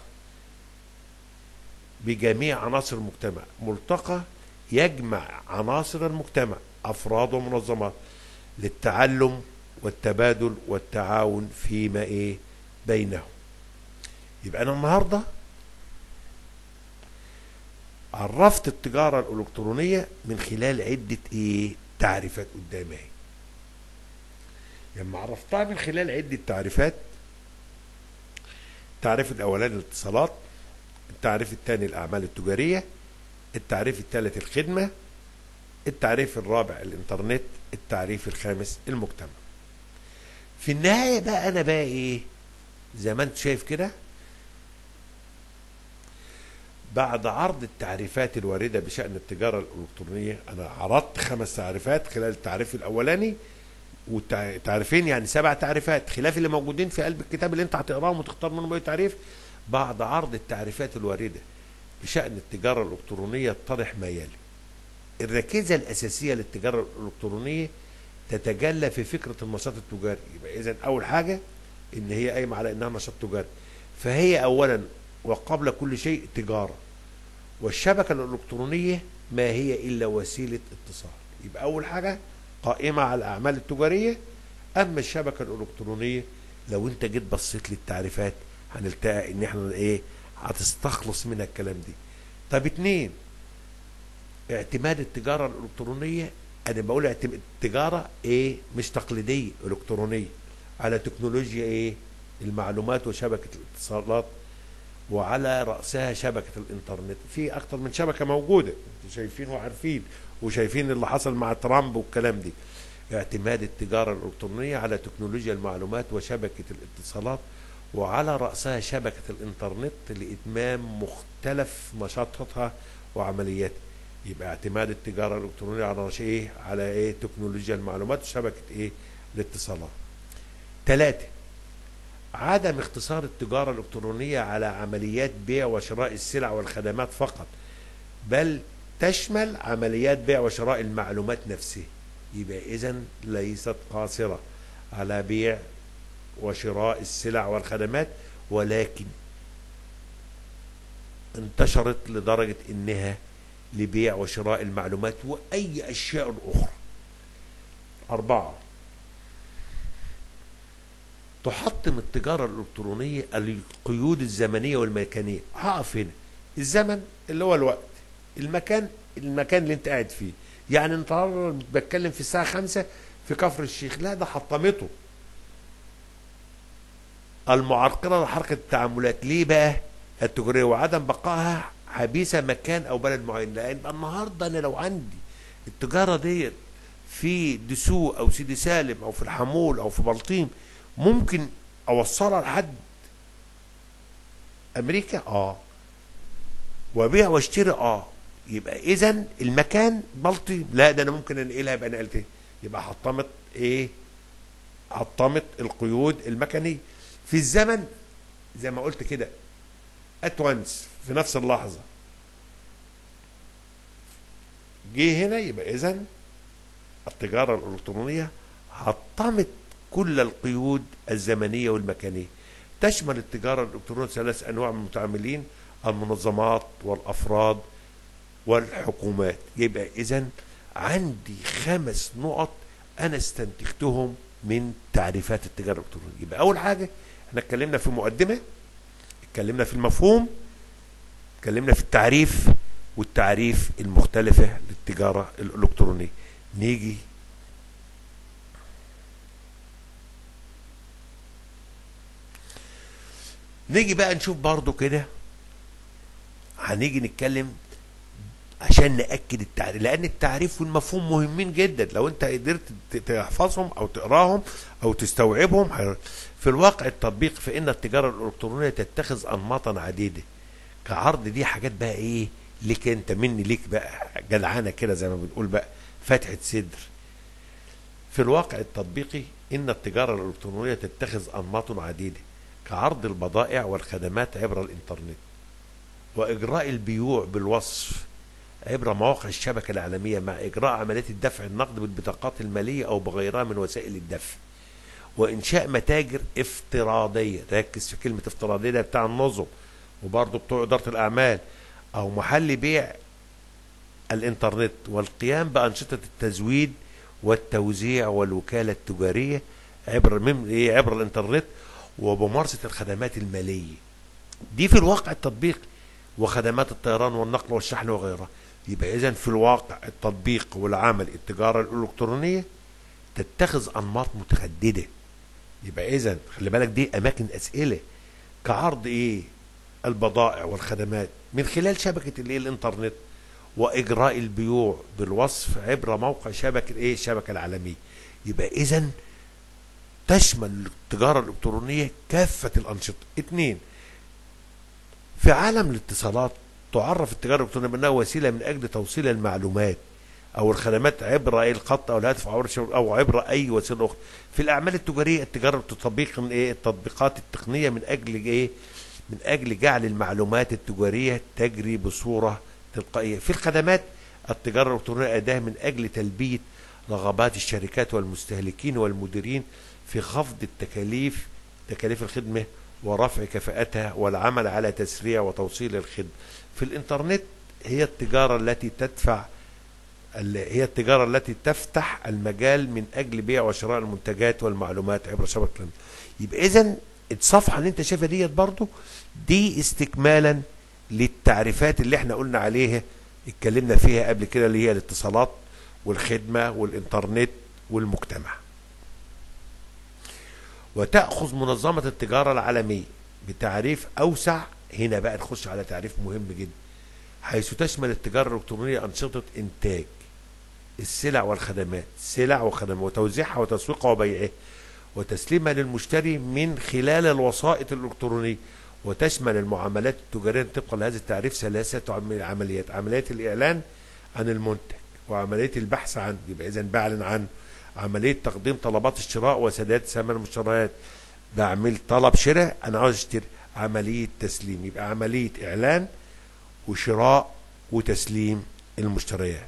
بجميع عناصر المجتمع ملتقى يجمع عناصر المجتمع افراد ومنظمات للتعلم والتبادل والتعاون فيما ايه بينهم يبقى انا النهارده عرفت التجاره الالكترونيه من خلال عده ايه تعريفات قدامي اهي لما عرفتها من خلال عده تعريفات التعريف الاولاني الاتصالات التعريف الثاني الاعمال التجاريه التعريف الثالث الخدمه التعريف الرابع الانترنت التعريف الخامس المجتمع في النهايه بقى انا بقى ايه زي ما انت شايف كده بعد عرض التعريفات الوارده بشان التجاره الالكترونيه انا عرضت خمس تعريفات خلال التعريف الاولاني والتعريفين يعني سبع تعريفات خلاف اللي موجودين في قلب الكتاب اللي انت هتقراهم وتختار منهم اي تعريف بعد عرض التعريفات الوارده بشان التجاره الالكترونيه اتضح ما يلي الركيزه الاساسيه للتجاره الالكترونيه تتجلى في فكره النشاط التجاري يبقى اذا اول حاجه ان هي قايمه على انها نشاط تجاري فهي اولا وقبل كل شيء تجاره والشبكه الالكترونيه ما هي الا وسيله اتصال يبقى اول حاجه قائمه على الاعمال التجاريه اما الشبكه الالكترونيه لو انت جيت بصيت للتعريفات هنلتقى ان احنا ايه هتستخلص منها الكلام دي طب اتنين اعتماد التجاره الالكترونيه انا بقول اعتماد التجاره ايه مش تقليديه الكترونيه على تكنولوجيا ايه المعلومات وشبكه الاتصالات وعلى راسها شبكه الانترنت في اكتر من شبكه موجوده انتوا شايفين وعارفين وشايفين اللي حصل مع ترامب والكلام دي اعتماد التجاره الالكترونيه على تكنولوجيا المعلومات وشبكه الاتصالات وعلى راسها شبكه الانترنت لاتمام مختلف نشاطاتها وعملياتها يبقى اعتماد التجاره الالكترونيه على شيء ايه على ايه تكنولوجيا المعلومات وشبكه ايه الاتصالات ثلاثة عدم اختصار التجارة الإلكترونية على عمليات بيع وشراء السلع والخدمات فقط بل تشمل عمليات بيع وشراء المعلومات نفسها يبقى إذا ليست قاصرة على بيع وشراء السلع والخدمات ولكن انتشرت لدرجة إنها لبيع وشراء المعلومات وأي أشياء أخرى أربعة تحطم التجارة الإلكترونية القيود الزمنية والمكانية هقف هنا الزمن اللي هو الوقت المكان المكان اللي انت قاعد فيه يعني انت بتكلم في الساعة خمسة في كفر الشيخ لا ده حطمته المعرقلة لحركة التعاملات ليه بقى التجارية وعدم بقائها حبيسة مكان أو بلد معين لأن النهاردة أنا لو عندي التجارة ديت في دسوق أو سيدي سالم أو في الحمول أو في بلطيم ممكن اوصلها لحد امريكا اه وابيع واشتري اه يبقى اذا المكان بلطي لا ده انا ممكن انقلها يبقى نقلت ايه يبقى حطمت ايه حطمت القيود المكانيه في الزمن زي ما قلت كده اتوانس في نفس اللحظه جه هنا يبقى اذا التجاره الالكترونيه حطمت كل القيود الزمنيه والمكانيه تشمل التجاره الالكترونيه ثلاث انواع من المتعاملين المنظمات والافراد والحكومات يبقى اذا عندي خمس نقط انا استنتجتهم من تعريفات التجاره الالكترونيه يبقى اول حاجه احنا اتكلمنا في مقدمه اتكلمنا في المفهوم اتكلمنا في التعريف والتعريف المختلفه للتجاره الالكترونيه نيجي نيجي بقى نشوف برضو كده هنيجي نتكلم عشان ناكد التعريف لان التعريف والمفهوم مهمين جدا لو انت قدرت تحفظهم او تقراهم او تستوعبهم في الواقع التطبيق فان التجاره الالكترونيه تتخذ انماطا عديده كعرض دي حاجات بقى ايه ليك انت مني ليك بقى جدعانه كده زي ما بنقول بقى فتحه صدر في الواقع التطبيقي ان التجاره الالكترونيه تتخذ انماط عديده كعرض البضائع والخدمات عبر الانترنت واجراء البيوع بالوصف عبر مواقع الشبكه العالميه مع اجراء عمليات الدفع النقد بالبطاقات الماليه او بغيرها من وسائل الدفع وانشاء متاجر افتراضيه ركز في كلمه افتراضيه ده بتاع النظم وبرضه بتوع اداره الاعمال او محل بيع الانترنت والقيام بانشطه التزويد والتوزيع والوكاله التجاريه عبر من ايه عبر الانترنت وبممارسه الخدمات الماليه دي في الواقع التطبيقي وخدمات الطيران والنقل والشحن وغيرها يبقى اذا في الواقع التطبيق والعمل التجاره الالكترونيه تتخذ انماط متعدده يبقى اذا خلي بالك دي اماكن اسئله كعرض ايه البضائع والخدمات من خلال شبكه الايه الانترنت واجراء البيوع بالوصف عبر موقع شبكه ايه الشبكه العالميه يبقى اذا تشمل التجاره الالكترونيه كافه الانشطه اثنين في عالم الاتصالات تعرف التجاره الالكترونيه بانها وسيله من اجل توصيل المعلومات او الخدمات عبر اي الخط او الهاتف او عبر او عبر اي وسيله اخرى في الاعمال التجاريه التجاره تطبيق ايه التطبيقات التقنيه من اجل ايه من اجل جعل المعلومات التجاريه تجري بصوره تلقائيه في الخدمات التجاره الالكترونيه اداه من اجل تلبيه رغبات الشركات والمستهلكين والمديرين في خفض التكاليف تكاليف الخدمه ورفع كفاءتها والعمل على تسريع وتوصيل الخدمه في الانترنت هي التجاره التي تدفع هي التجارة التي تفتح المجال من أجل بيع وشراء المنتجات والمعلومات عبر شبكة الإنترنت. يبقى إذا الصفحة اللي أنت شايفها ديت برضو دي استكمالا للتعريفات اللي احنا قلنا عليها اتكلمنا فيها قبل كده اللي هي الاتصالات والخدمة والإنترنت والمجتمع. وتأخذ منظمة التجارة العالمية بتعريف أوسع هنا بقى نخش على تعريف مهم جدا حيث تشمل التجارة الإلكترونية أنشطة إنتاج السلع والخدمات سلع وخدمات وتوزيعها وتسويقها وبيعها وتسليمها للمشتري من خلال الوسائط الإلكترونية وتشمل المعاملات التجارية طبقا لهذا التعريف ثلاثة عمليات عملية الإعلان عن المنتج وعملية البحث عنه يبقى إذا بعلن عنه عملية تقديم طلبات الشراء وسداد ثمن المشتريات بعمل طلب شراء أنا عاوز أشتري عملية تسليم يبقى عملية إعلان وشراء وتسليم المشتريات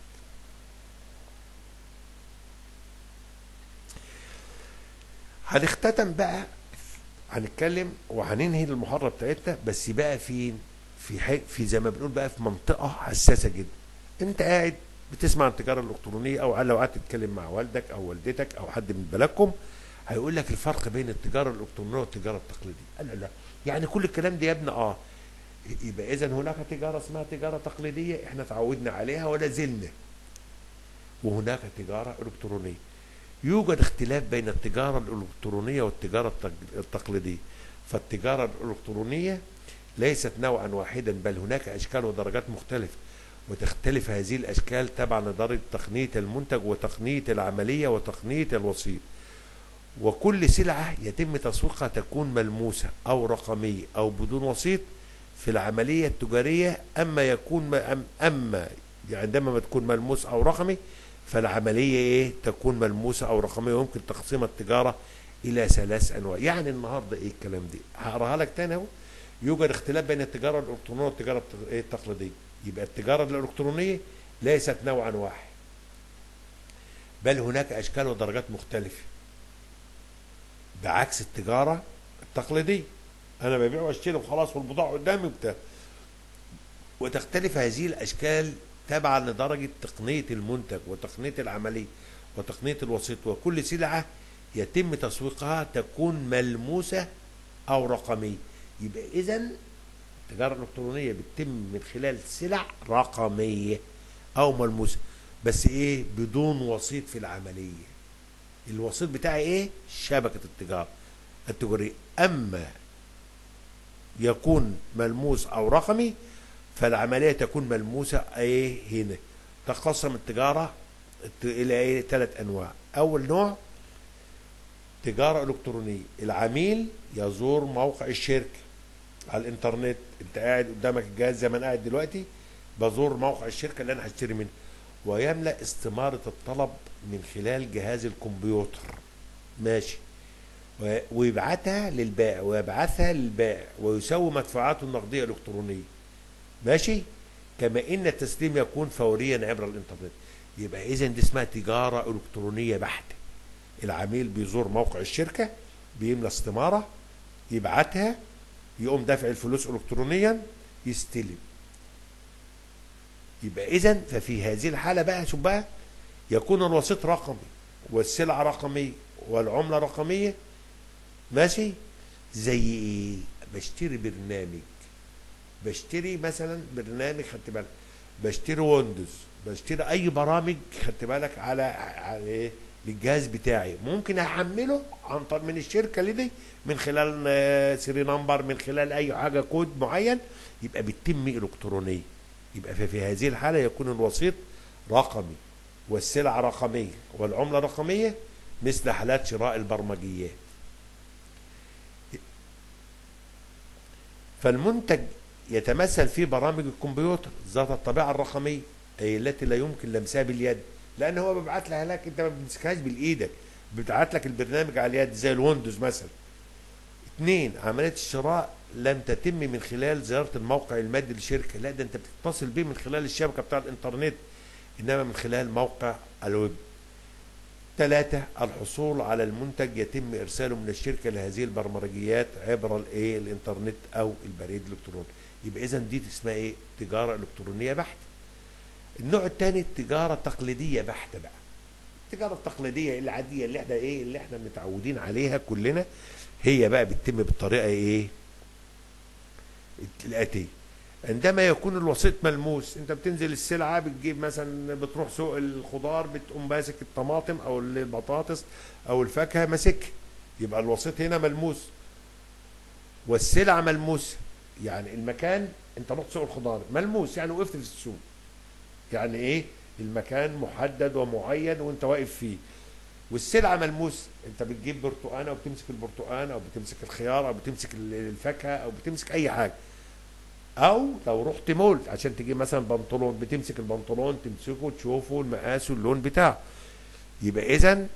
هنختتم بقى هنتكلم وهننهي المحاضره بتاعتنا بس بقى في في حي في زي ما بنقول بقى في منطقه حساسه جدا انت قاعد بتسمع التجاره الالكترونيه او لو قعدت تتكلم مع والدك او والدتك او حد من بلدكم هيقول لك الفرق بين التجاره الالكترونيه والتجاره التقليديه لا لا يعني كل الكلام ده يا ابني اه يبقى اذا هناك تجاره اسمها تجاره تقليديه احنا تعودنا عليها ولا زلنا وهناك تجاره الكترونيه يوجد اختلاف بين التجاره الالكترونيه والتجاره التقليديه فالتجاره الالكترونيه ليست نوعا واحدا بل هناك اشكال ودرجات مختلفه وتختلف هذه الاشكال تبعا لدرجه تقنيه المنتج وتقنيه العمليه وتقنيه الوسيط وكل سلعه يتم تسويقها تكون ملموسه او رقميه او بدون وسيط في العملية التجارية أما يكون أما عندما ما تكون ملموس أو رقمي فالعملية إيه تكون ملموسة أو رقمية ويمكن تقسيم التجارة إلى ثلاث أنواع يعني النهاردة إيه الكلام دي هقراها لك تاني أهو يوجد اختلاف بين التجارة الإلكترونية والتجارة التقليدية يبقى التجارة الإلكترونية ليست نوعا واحد بل هناك أشكال ودرجات مختلفة بعكس التجارة التقليدية انا ببيع واشتري وخلاص والبضاعه قدامي وبتاع وتختلف هذه الاشكال تبعا لدرجه تقنيه المنتج وتقنيه العمليه وتقنيه الوسيط وكل سلعه يتم تسويقها تكون ملموسه او رقميه يبقى اذا التجاره الالكترونيه بتتم من خلال سلع رقميه او ملموسه بس ايه بدون وسيط في العمليه الوسيط بتاعي ايه شبكه التجاره التجاريه اما يكون ملموس او رقمي فالعمليه تكون ملموسه ايه هنا تقسم التجاره الى ايه ثلاث انواع اول نوع تجاره الكترونيه العميل يزور موقع الشركه على الانترنت انت قاعد قدامك الجهاز زي ما انا قاعد دلوقتي بزور موقع الشركه اللي انا هشتري منه ويملا استماره الطلب من خلال جهاز الكمبيوتر ماشي و- ويبعتها للبائع ويبعثها للبائع ويسوي مدفوعاته النقديه الالكترونيه ماشي كما ان التسليم يكون فوريا عبر الانترنت يبقى اذا دي اسمها تجاره الكترونيه بحته العميل بيزور موقع الشركه بيملى استماره يبعتها يقوم دافع الفلوس الكترونيا يستلم يبقى اذا ففي هذه الحاله بقى شوف بقى يكون الوسيط رقمي والسلعه رقميه والعمله رقميه ماشي زي ايه بشتري برنامج بشتري مثلا برنامج خدت بالك بشتري ويندوز بشتري اي برامج خدت بالك على على ايه للجهاز بتاعي ممكن احمله عن طريق من الشركه دي من خلال آه، سيري نمبر من خلال اي حاجه كود معين يبقى بيتم الكترونيا يبقى في, في هذه الحاله يكون الوسيط رقمي والسلعه رقميه والعمله رقميه مثل حالات شراء البرمجيات فالمنتج يتمثل في برامج الكمبيوتر ذات الطبيعه الرقميه اي التي لا يمكن لمسها باليد لان هو بيبعت لها لك انت ما بتمسكهاش بالايدك بيبعت لك البرنامج على اليد زي الويندوز مثلا اثنين عمليه الشراء لم تتم من خلال زياره الموقع المادي للشركه لا ده انت بتتصل بيه من خلال الشبكه بتاع الانترنت انما من خلال موقع الويب ثلاثة الحصول على المنتج يتم إرساله من الشركة لهذه البرمجيات عبر الإيه الإنترنت أو البريد الإلكتروني يبقى إذا دي اسمها إيه تجارة إلكترونية بحتة النوع الثاني التجارة التقليدية بحتة بقى التجارة التقليدية العادية اللي احنا إيه اللي احنا متعودين عليها كلنا هي بقى بتتم بالطريقة إيه الآتية عندما يكون الوسيط ملموس انت بتنزل السلعه بتجيب مثلا بتروح سوق الخضار بتقوم ماسك الطماطم او البطاطس او الفاكهه ماسكها يبقى الوسيط هنا ملموس والسلعه ملموسه يعني المكان انت رحت سوق الخضار ملموس يعني وقفت في السوق يعني ايه المكان محدد ومعين وانت واقف فيه والسلعه ملموسه انت بتجيب برتقانه وبتمسك البرتقان او بتمسك الخيار او بتمسك الفاكهه او بتمسك اي حاجه او لو رحت مول عشان تجيب مثلا بنطلون بتمسك البنطلون تمسكه تشوفه المقاس واللون بتاعه يبقى اذا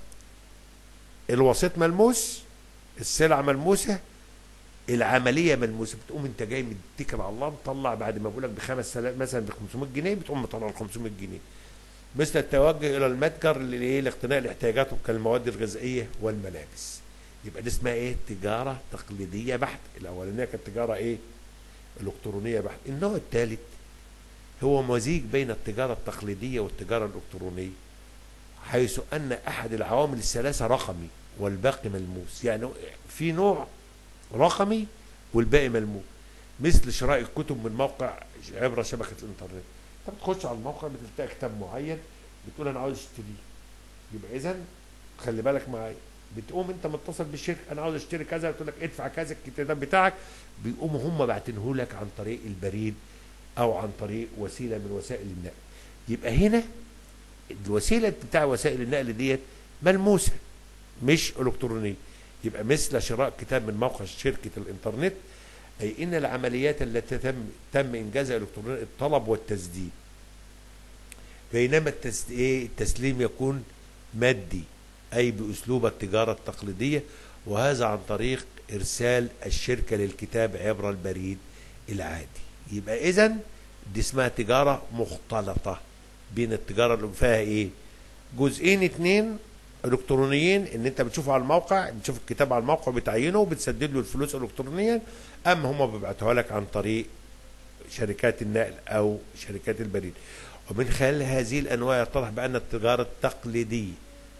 الوسيط ملموس السلعه ملموسه العمليه ملموسه بتقوم انت جاي متكل على الله مطلع بعد ما بقول لك ب 5000 مثلا ب 500 جنيه بتقوم مطلع ال 500 جنيه مثل التوجه الى المتجر لايه لاقتناء الاحتياجات كالمواد الغذائيه والملابس يبقى دي اسمها ايه تجاره تقليديه بحت الاولانيه كانت تجاره ايه الكترونيه بحت النوع الثالث هو مزيج بين التجاره التقليديه والتجاره الالكترونيه حيث ان احد العوامل الثلاثه رقمي والباقي ملموس يعني في نوع رقمي والباقي ملموس مثل شراء الكتب من موقع عبر شبكه الانترنت انت بتخش على الموقع بتلتقي كتاب معين بتقول انا عاوز اشتريه يبقى اذا خلي بالك معايا بتقوم انت متصل بالشركه انا عاوز اشتري كذا تقول لك ادفع كذا الكتاب بتاعك بيقوموا هم باعتينه لك عن طريق البريد او عن طريق وسيله من وسائل النقل يبقى هنا الوسيله بتاع وسائل النقل ديت ملموسه مش الكترونيه يبقى مثل شراء كتاب من موقع شركه الانترنت اي ان العمليات التي تم تم انجازها الكترونيا الطلب والتسديد بينما التس... إيه التسليم يكون مادي اي باسلوب التجاره التقليديه وهذا عن طريق ارسال الشركه للكتاب عبر البريد العادي يبقى اذا دي اسمها تجاره مختلطه بين التجاره اللي فيها ايه جزئين اتنين الكترونيين ان انت بتشوفه على الموقع بتشوف الكتاب على الموقع بتعينه وبتسدد له الفلوس الكترونيا اما هم بيبعتوها لك عن طريق شركات النقل او شركات البريد ومن خلال هذه الانواع يتضح بان التجاره التقليديه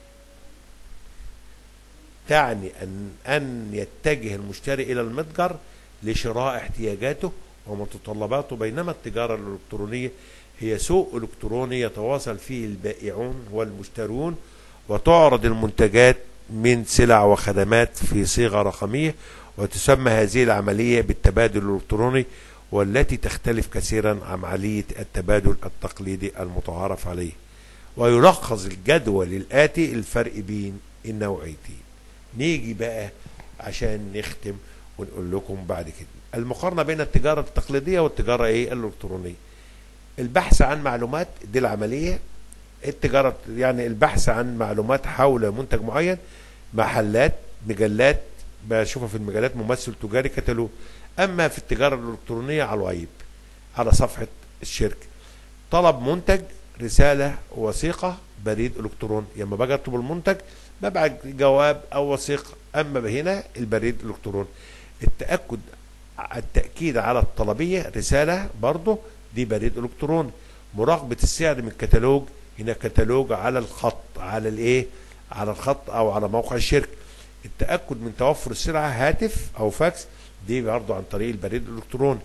تعني ان ان يتجه المشتري الى المتجر لشراء احتياجاته ومتطلباته بينما التجاره الالكترونيه هي سوق الكتروني يتواصل فيه البائعون والمشترون وتعرض المنتجات من سلع وخدمات في صيغه رقميه وتسمى هذه العمليه بالتبادل الالكتروني والتي تختلف كثيرا عن عمليه التبادل التقليدي المتعارف عليه ويلخص الجدول الاتي الفرق بين النوعيتين نيجي بقى عشان نختم ونقول لكم بعد كده المقارنه بين التجاره التقليديه والتجاره ايه الالكترونيه البحث عن معلومات دي العملية التجارة يعني البحث عن معلومات حول منتج معين محلات مجلات بشوفها في المجلات ممثل تجاري كتالوج اما في التجارة الالكترونية على الوايب على صفحة الشركة طلب منتج رسالة وثيقة بريد الكتروني لما باجي اطلب المنتج ببعت جواب او وثيقة اما هنا البريد الالكتروني التأكد التأكيد على الطلبية رسالة برضه دي بريد الكتروني مراقبة السعر من الكتالوج هنا كتالوج على الخط على الايه على الخط او على موقع الشركة التأكد من توفر السلعة هاتف او فاكس دي برضه عن طريق البريد الالكتروني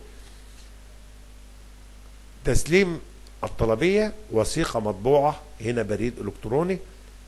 تسليم الطلبية وثيقة مطبوعة هنا بريد الكتروني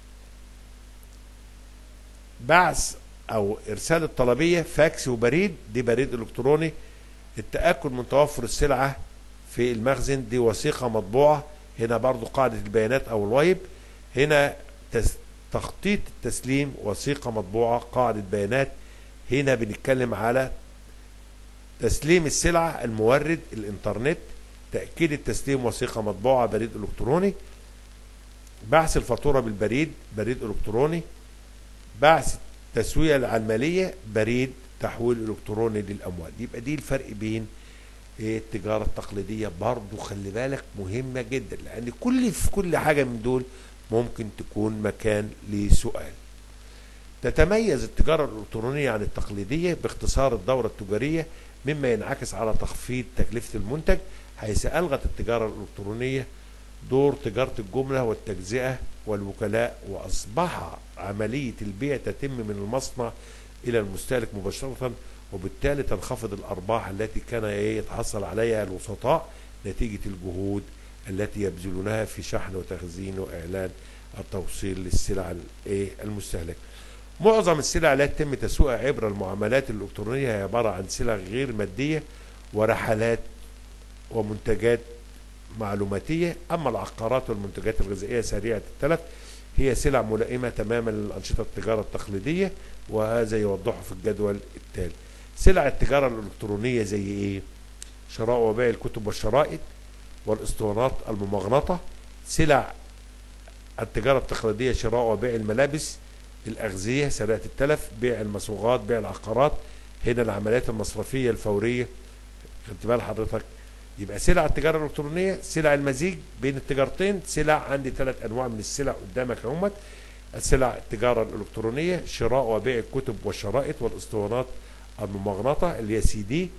بعث او ارسال الطلبية فاكس وبريد دي بريد الكتروني التأكد من توفر السلعة في المخزن دي وثيقة مطبوعة هنا برضو قاعدة البيانات او الوايب هنا تس تخطيط التسليم وثيقة مطبوعة قاعدة بيانات هنا بنتكلم على تسليم السلعة المورد الانترنت تأكيد التسليم وثيقة مطبوعة بريد الكتروني بحث الفاتورة بالبريد بريد الكتروني بعث التسوية العمالية بريد تحويل الكتروني للاموال يبقى دي الفرق بين التجارة التقليدية برضو خلي بالك مهمة جدا لان كل في كل حاجة من دول ممكن تكون مكان لسؤال تتميز التجارة الإلكترونية عن التقليدية باختصار الدورة التجارية مما ينعكس على تخفيض تكلفة المنتج حيث ألغت التجارة الإلكترونية دور تجارة الجملة والتجزئة والوكلاء وأصبح عملية البيع تتم من المصنع إلى المستهلك مباشرة وبالتالي تنخفض الأرباح التي كان يتحصل عليها الوسطاء نتيجة الجهود التي يبذلونها في شحن وتخزين وإعلان التوصيل للسلع المستهلكة معظم السلع التي تم تسويقها عبر المعاملات الإلكترونية هي عبارة عن سلع غير مادية ورحلات ومنتجات معلوماتية أما العقارات والمنتجات الغذائية سريعة التلف هي سلع ملائمة تماما للأنشطة التجارة التقليدية وهذا يوضحه في الجدول التالي سلع التجارة الإلكترونية زي إيه؟ شراء وبيع الكتب والشرائط والاسطوانات الممغنطة سلع التجارة التقليدية شراء وبيع الملابس الأغذية سريعة التلف بيع المصوغات بيع العقارات هنا العمليات المصرفية الفورية خدت بال حضرتك يبقى سلع التجارة الإلكترونية سلع المزيج بين التجارتين سلع عندي ثلاث أنواع من السلع قدامك اهمت سلع التجارة الإلكترونية شراء وبيع الكتب والشرائط والاسطوانات الممغنطة اللي هي سي دي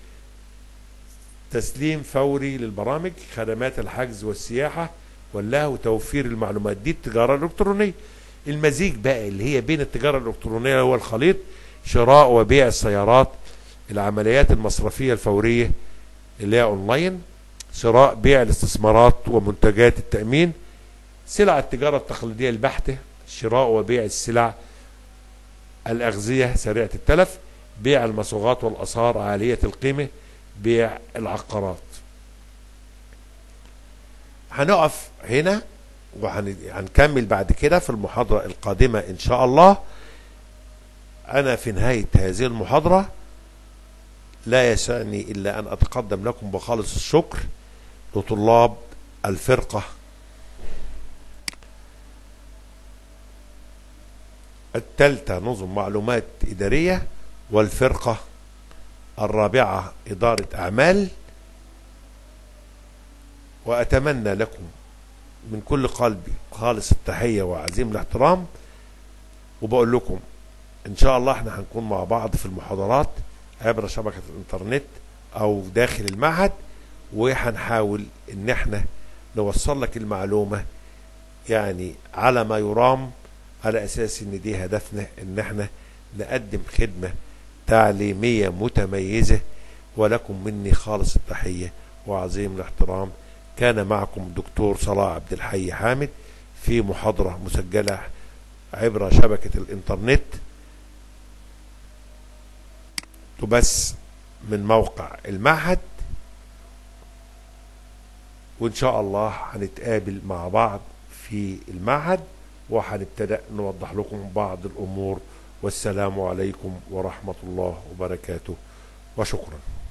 تسليم فوري للبرامج خدمات الحجز والسياحة واللهو وتوفير المعلومات دي التجارة الإلكترونية المزيج بقى اللي هي بين التجارة الإلكترونية هو الخليط شراء وبيع السيارات العمليات المصرفية الفورية اللي هي اونلاين شراء بيع الاستثمارات ومنتجات التأمين سلع التجارة التقليدية البحتة شراء وبيع السلع الأغذية سريعة التلف بيع المصوغات والأسعار عالية القيمة بيع العقارات هنقف هنا وهنكمل بعد كده في المحاضرة القادمة إن شاء الله أنا في نهاية هذه المحاضرة لا يسعني إلا أن أتقدم لكم بخالص الشكر لطلاب الفرقة الثالثة نظم معلومات إدارية والفرقة الرابعة إدارة أعمال وأتمنى لكم من كل قلبي خالص التحية وعزيم الاحترام وبقول لكم إن شاء الله احنا هنكون مع بعض في المحاضرات عبر شبكة الإنترنت أو داخل المعهد وهنحاول إن احنا نوصل لك المعلومة يعني على ما يرام على أساس إن دي هدفنا إن احنا نقدم خدمة تعليمية متميزة ولكم مني خالص التحية وعظيم الاحترام كان معكم دكتور صلاح عبد الحي حامد في محاضرة مسجلة عبر شبكة الإنترنت تبث من موقع المعهد وإن شاء الله هنتقابل مع بعض في المعهد وهنبتدأ نوضح لكم بعض الأمور والسلام عليكم ورحمة الله وبركاته وشكرا